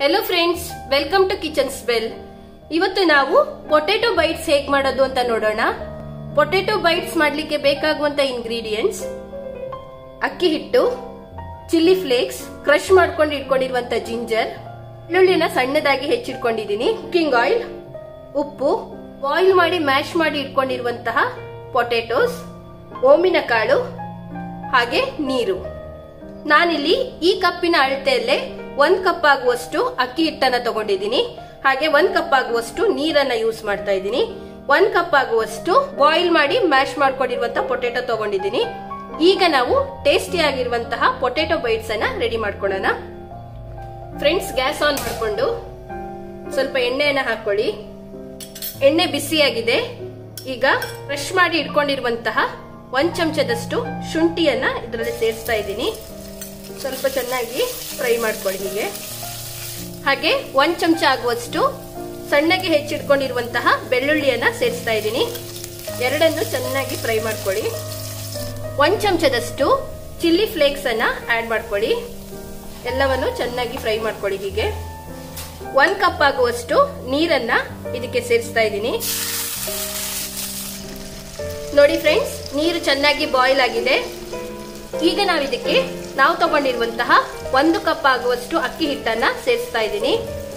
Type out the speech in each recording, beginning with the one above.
hello friends welcome to kitchen spell ಇವತ್ತು ನಾವು potato bites ಹೇಗ್ ಮಾಡೋದು ಅಂತ ನೋಡೋಣ ಪೊಟೆಟೊ ಬೈಟ್ಸ್ ಮಾಡ್ಲಿಕ್ಕೆ ಬೇಕಾಗುವಂತ ಇಂಗ್ರೀಡಿಯೆಂಟ್ಸ್ ಅಕ್ಕಿ ಹಿಟ್ಟು ಚಿಲ್ಲಿ ಫ್ಲೇಕ್ಸ್ ಕ್ರಶ್ ಮಾಡ್ಕೊಂಡು ಇಟ್ಕೊಂಡಿರುವಂತ ಜಿಂಜರ್ ಬೆಳ್ಳುಳ್ಳಿನ ಸಣ್ಣದಾಗಿ ಹೆಚ್ಚಿಟ್ಕೊಂಡಿದ್ದೀನಿ ಕುಕಿಂಗ್ ಆಯಿಲ್ ಉಪ್ಪು ಬಾಯ್ಲ್ ಮಾಡಿ ಮ್ಯಾಶ್ ಮಾಡಿ ಇಟ್ಕೊಂಡಿರುವಂತಹ ಪೊಟೆಟೋಸ್ ಓಮಿನ ಕಾಳು ಹಾಗೆ ನೀರು ನಾನಿಲ್ಲಿ ಈ ಕಪ್ಪಿನ ಅಳತೆಯಲ್ಲೇ ಒಂದ್ ಕಪ್ ಆಗುವಷ್ಟು ಅಕ್ಕಿ ಹಿಟ್ಟನ್ನ ತಗೊಂಡಿದ್ದೀನಿ ಹಾಗೆ ಒಂದ್ ಕಪ್ ಆಗುವಷ್ಟು ನೀರನ್ನ ಯೂಸ್ ಮಾಡ್ತಾ ಇದ್ದೀನಿ ಒಂದ್ ಕಪ್ ಆಗುವಷ್ಟು ಬಾಯ್ಲ್ ಮಾಡಿ ಮ್ಯಾಶ್ ಮಾಡ್ಕೊಂಡಿರುವಂತ ಪೊಟೆಟೊ ತಗೊಂಡಿದ್ದೀನಿ ಈಗ ನಾವು ಟೇಸ್ಟಿ ಆಗಿರುವಂತಹ ಪೊಟೆಟೊ ಬೈಟ್ಸ್ ಅನ್ನ ರೆಡಿ ಮಾಡ್ಕೊಳ್ಳೋಣ ಫ್ರೆಂಡ್ಸ್ ಗ್ಯಾಸ್ ಆನ್ ಮಾಡ್ಕೊಂಡು ಸ್ವಲ್ಪ ಎಣ್ಣೆಯನ್ನ ಹಾಕೊಳ್ಳಿ ಎಣ್ಣೆ ಬಿಸಿಯಾಗಿದೆ ಈಗ ಫ್ರೆಶ್ ಮಾಡಿ ಇಟ್ಕೊಂಡಿರುವಂತಹ ಒಂದ್ ಚಮಚದಷ್ಟು ಶುಂಠಿಯನ್ನ ಇದರಲ್ಲಿ ಸೇರಿಸ್ತಾ ಇದ್ದೀನಿ ಸ್ವಲ್ಪ ಚೆನ್ನಾಗಿ ಫ್ರೈ ಮಾಡ್ಕೊಳ್ಳಿ ಹೀಗೆ ಹಾಗೆ ಒಂದ್ ಚಮಚ ಆಗುವಷ್ಟು ಸಣ್ಣಗೆ ಹೆಚ್ಚಿಟ್ಕೊಂಡಿರುವಂತಹ ಬೆಳ್ಳುಳ್ಳಿಯನ್ನ ಸೇರಿಸ್ತಾ ಇದ್ದೀನಿ ಎರಡನ್ನು ಚೆನ್ನಾಗಿ ಫ್ರೈ ಮಾಡ್ಕೊಳ್ಳಿ ಒಂದ್ ಚಮಚದಷ್ಟು ಚಿಲ್ಲಿ ಫ್ಲೇಕ್ಸ್ ಅನ್ನ ಆಡ್ ಮಾಡ್ಕೊಳ್ಳಿ ಎಲ್ಲವನ್ನು ಚೆನ್ನಾಗಿ ಫ್ರೈ ಮಾಡ್ಕೊಳ್ಳಿ ಹೀಗೆ ಒಂದ್ ಕಪ್ ಆಗುವಷ್ಟು ನೀರನ್ನ ಇದಕ್ಕೆ ಸೇರಿಸ್ತಾ ಇದ್ದೀನಿ ನೋಡಿ ಫ್ರೆಂಡ್ಸ್ ನೀರು ಚೆನ್ನಾಗಿ ಬಾಯ್ಲ್ ಆಗಿದೆ ಈಗ ನಾವು ಇದಕ್ಕೆ ನಾವು ತಗೊಂಡಿರುವಂತಹ ಒಂದು ಕಪ್ ಆಗುವಷ್ಟು ಅಕ್ಕಿ ಹಿಟ್ಟನ್ನ ಸೇರಿಸ್ತಾ ಇದ್ದೀನಿ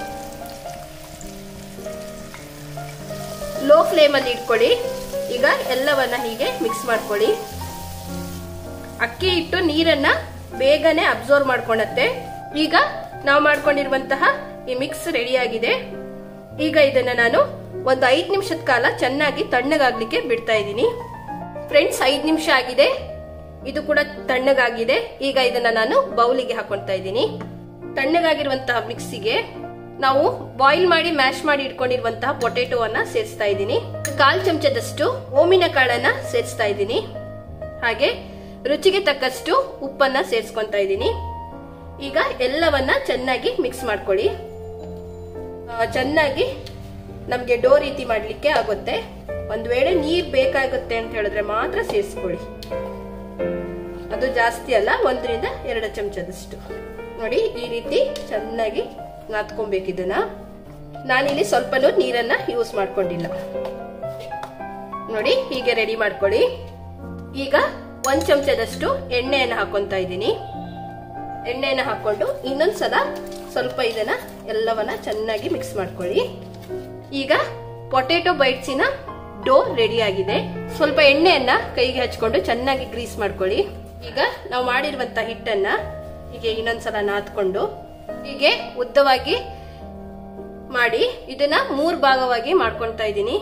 ಲೋ ಫ್ಲೇಮ್ ಅಲ್ಲಿ ಇಟ್ಕೊಳ್ಳಿ ಈಗ ಎಲ್ಲವನ್ನ ಹೀಗೆ ಮಿಕ್ಸ್ ಮಾಡ್ಕೊಳ್ಳಿ ಅಕ್ಕಿ ಹಿಟ್ಟು ನೀರನ್ನ ಬೇಗನೆ ಅಬ್ಸರ್ವ್ ಮಾಡ್ಕೊಳತ್ತೆ ಈಗ ನಾವು ಮಾಡ್ಕೊಂಡಿರುವಂತಹ ಈ ಮಿಕ್ಸ್ ರೆಡಿ ಆಗಿದೆ ಈಗ ಇದನ್ನ ನಾನು ಒಂದು ಐದ್ ನಿಮಿಷದ ಕಾಲ ಚೆನ್ನಾಗಿ ತಣ್ಣಗಾಗ್ಲಿಕ್ಕೆ ಬಿಡ್ತಾ ಇದ್ದೀನಿ ಫ್ರೆಂಡ್ಸ್ ಐದ್ ನಿಮಿಷ ಆಗಿದೆ ಇದು ಕೂಡ ತಣ್ಣಗಾಗಿದೆ ಈಗ ಇದನ್ನ ನಾನು ಬೌಲಿಗೆ ಹಾಕೊಳ್ತಾ ಇದ್ದೀನಿ ತಣ್ಣಗಾಗಿರುವಂತಹ ಮಿಕ್ಸಿಗೆ ನಾವು ಬಾಯ್ಲ್ ಮಾಡಿ ಮ್ಯಾಶ್ ಮಾಡಿ ಇಟ್ಕೊಂಡಿರುವಂತಹ ಪೊಟೆಟೋವನ್ನ ಸೇರಿಸ್ತಾ ಇದ್ದೀನಿ ಕಾಲ್ ಚಮಚದಷ್ಟು ಓಮಿನ ಕಾಳನ್ನ ಸೇರಿಸ್ತಾ ಇದ್ದೀನಿ ಹಾಗೆ ರುಚಿಗೆ ತಕ್ಕಷ್ಟು ಉಪ್ಪನ್ನ ಸೇರಿಸ್ಕೊಂತಾ ಇದ್ದೀನಿ ಈಗ ಎಲ್ಲವನ್ನ ಚೆನ್ನಾಗಿ ಮಿಕ್ಸ್ ಮಾಡ್ಕೊಳ್ಳಿ ಚೆನ್ನಾಗಿ ನಮ್ಗೆ ಡೋ ರೀತಿ ಮಾಡ್ಲಿಕ್ಕೆ ಆಗುತ್ತೆ ಒಂದ್ ವೇಳೆ ನೀರ್ ಬೇಕಾಗುತ್ತೆ ಅಂತ ಹೇಳಿದ್ರೆ ಮಾತ್ರ ಸೇರಿಸ್ಕೊಳ್ಳಿ ಅದು ಜಾಸ್ತಿ ಅಲ್ಲ ಒಂದರಿಂದ ಎರಡು ಚಮಚದಷ್ಟು ನೋಡಿ ಈ ರೀತಿ ಚೆನ್ನಾಗಿ ನಾದ್ಕೊಬೇಕು ಇದನ್ನ ನಾನಿಲ್ಲಿ ಸ್ವಲ್ಪನೂ ನೀರನ್ನ ಯೂಸ್ ಮಾಡ್ಕೊಂಡಿಲ್ಲ ನೋಡಿ ಹೀಗೆ ರೆಡಿ ಮಾಡ್ಕೊಳ್ಳಿ ಈಗ ಒಂದ್ ಚಮಚದಷ್ಟು ಎಣ್ಣೆಯನ್ನು ಹಾಕೊಂತ ಇದ್ದೀನಿ ಎಣ್ಣೆಯನ್ನು ಹಾಕೊಂಡು ಇನ್ನೊಂದ್ಸಲ ಸ್ವಲ್ಪ ಇದನ್ನ ಎಲ್ಲವನ್ನ ಚೆನ್ನಾಗಿ ಮಿಕ್ಸ್ ಮಾಡ್ಕೊಳ್ಳಿ ಈಗ ಪೊಟೆಟೊ ಬೈಟ್ಸಿನ ಡೋ ರೆಡಿ ಆಗಿದೆ ಸ್ವಲ್ಪ ಎಣ್ಣೆಯನ್ನ ಕೈಗೆ ಹಚ್ಕೊಂಡು ಚೆನ್ನಾಗಿ ಗ್ರೀಸ್ ಮಾಡ್ಕೊಳ್ಳಿ ಈಗ ನಾವು ಮಾಡಿರುವಂತ ಹಿಟ್ಟನ್ನ ಹೀಗೆ ಇನ್ನೊಂದ್ಸಲ ನಾದ್ಕೊಂಡು ಹೀಗೆ ಉದ್ದವಾಗಿ ಮಾಡಿ ಇದನ್ನ ಮೂರ್ ಭಾಗವಾಗಿ ಮಾಡ್ಕೊಳ್ತಾ ಇದ್ದೀನಿ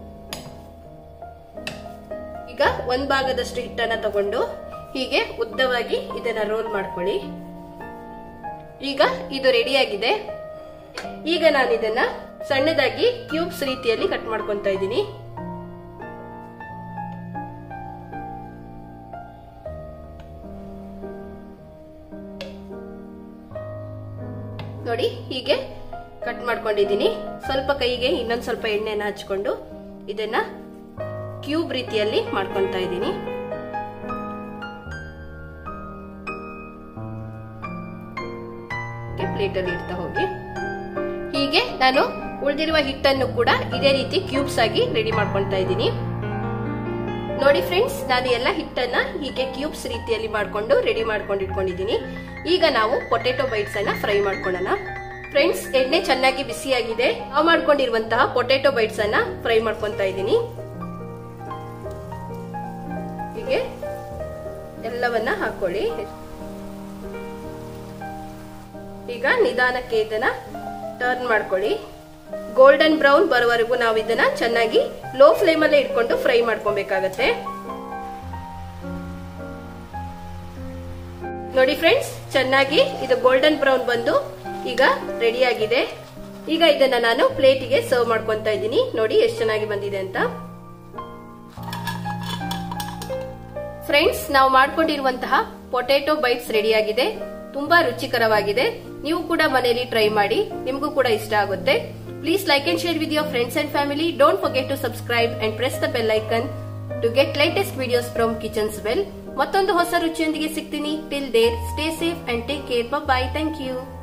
ಈಗ ಒಂದ್ ಭಾಗದಷ್ಟು ಹಿಟ್ಟನ್ನ ತಗೊಂಡು ಹೀಗೆ ಉದ್ದವಾಗಿ ಇದನ್ನ ರೋಲ್ ಮಾಡ್ಕೊಳ್ಳಿ ಈಗ ಇದು ರೆಡಿ ಆಗಿದೆ ಈಗ ನಾನು ಇದನ್ನ ಸಣ್ಣದಾಗಿ ಕ್ಯೂಬ್ಸ್ ರೀತಿಯಲ್ಲಿ ಕಟ್ ಮಾಡ್ಕೊತಾ ಇದ್ದೀನಿ ನೋಡಿ ಹೀಗೆ ಕಟ್ ಮಾಡ್ಕೊಂಡಿದ್ದೀನಿ ಸ್ವಲ್ಪ ಕೈಗೆ ಇನ್ನೊಂದ್ ಸ್ವಲ್ಪ ಎಣ್ಣೆನ ಹಚ್ಕೊಂಡು ಇದನ್ನ ಕ್ಯೂಬ್ ರೀತಿಯಲ್ಲಿ ಮಾಡ್ಕೊತಾ ಇದ್ದೀನಿ ಪ್ಲೇಟ್ ಅಲ್ಲಿ ಇಡ್ತಾ ಹೋಗಿ ಹೀಗೆ ನಾನು ಉಳಿದಿರುವ ಹಿಟ್ಟನ್ನು ಕೂಡ ಇದೇ ರೀತಿ ಕ್ಯೂಬ್ಸ್ ಆಗಿ ರೆಡಿ ಮಾಡ್ಕೊಳ್ತಾ ಇದ್ದೀನಿ ನೋಡಿ ಫ್ರೆಂಡ್ಸ್ ನಾನು ಎಲ್ಲ ಹಿಟ್ಟನ್ನ ಹೀಗೆ ಕ್ಯೂಬ್ಸ್ ರೀತಿಯಲ್ಲಿ ಮಾಡ್ಕೊಂಡು ರೆಡಿ ಮಾಡ್ಕೊಂಡು ಇಟ್ಕೊಂಡಿದ್ದೀನಿ ಈಗ ನಾವು ಪೊಟೆಟೊ ಬೈಟ್ಸ್ ಅನ್ನ ಫ್ರೈ ಮಾಡ್ಕೊಳ್ಳೋಣ ಫ್ರೆಂಡ್ಸ್ ಎಣ್ಣೆ ಚೆನ್ನಾಗಿ ಬಿಸಿಯಾಗಿದೆ ನಾವು ಮಾಡ್ಕೊಂಡಿರುವಂತಹ ಪೊಟೆಟೊ ಬೈಟ್ಸ್ ಅನ್ನ ಫ್ರೈ ಮಾಡ್ಕೊತಾ ಇದ್ದೀನಿ ಹೀಗೆ ಎಲ್ಲವನ್ನ ಹಾಕೊಳ್ಳಿ ಈಗ ನಿಧಾನಕ್ಕೆ ಇದನ್ನ ಟರ್ನ್ ಮಾಡ್ಕೊಳ್ಳಿ ಗೋಲ್ಡನ್ ಬ್ರೌನ್ ಬರೋವರೆಗೂ ನಾವು ಇದನ್ನ ಚೆನ್ನಾಗಿ ಲೋ ಫ್ಲೇಮ್ ಅಲ್ಲೇ ಇಟ್ಕೊಂಡು ಫ್ರೈ ಮಾಡ್ಕೊಬೇಕಾಗತ್ತೆ ನೋಡಿ ಫ್ರೆಂಡ್ಸ್ ಚೆನ್ನಾಗಿ ಇದು ಗೋಲ್ಡನ್ ಬ್ರೌನ್ ಬಂದು ಈಗ ರೆಡಿ ಆಗಿದೆ ಈಗ ಇದನ್ನ ನಾನು ಪ್ಲೇಟಿಗೆ ಸರ್ವ್ ಮಾಡ್ಕೊಂತ ಇದ್ದೀನಿ ನೋಡಿ ಎಷ್ಟು ಚೆನ್ನಾಗಿ ಬಂದಿದೆ ಅಂತ ಫ್ರೆಂಡ್ಸ್ ನಾವು ಮಾಡ್ಕೊಂಡಿರುವಂತಹ ಪೊಟೆಟೊ ಬೈಟ್ಸ್ ರೆಡಿ ಆಗಿದೆ ತುಂಬಾ ರುಚಿಕರವಾಗಿದೆ ನೀವು ಕೂಡ ಮನೆಯಲ್ಲಿ ಟ್ರೈ ಮಾಡಿ ನಿಮಗೂ ಕೂಡ ಇಷ್ಟ ಆಗುತ್ತೆ please like and share with your friends and family don't forget to subscribe and press the bell icon to get latest videos from kitchens bell ಮತ್ತೊಂದು ಹೊಸ ರುಚಿಯೊಂದಿಗೆ ಸಿಗ್ತೀನಿ till there stay safe and take care bye thank you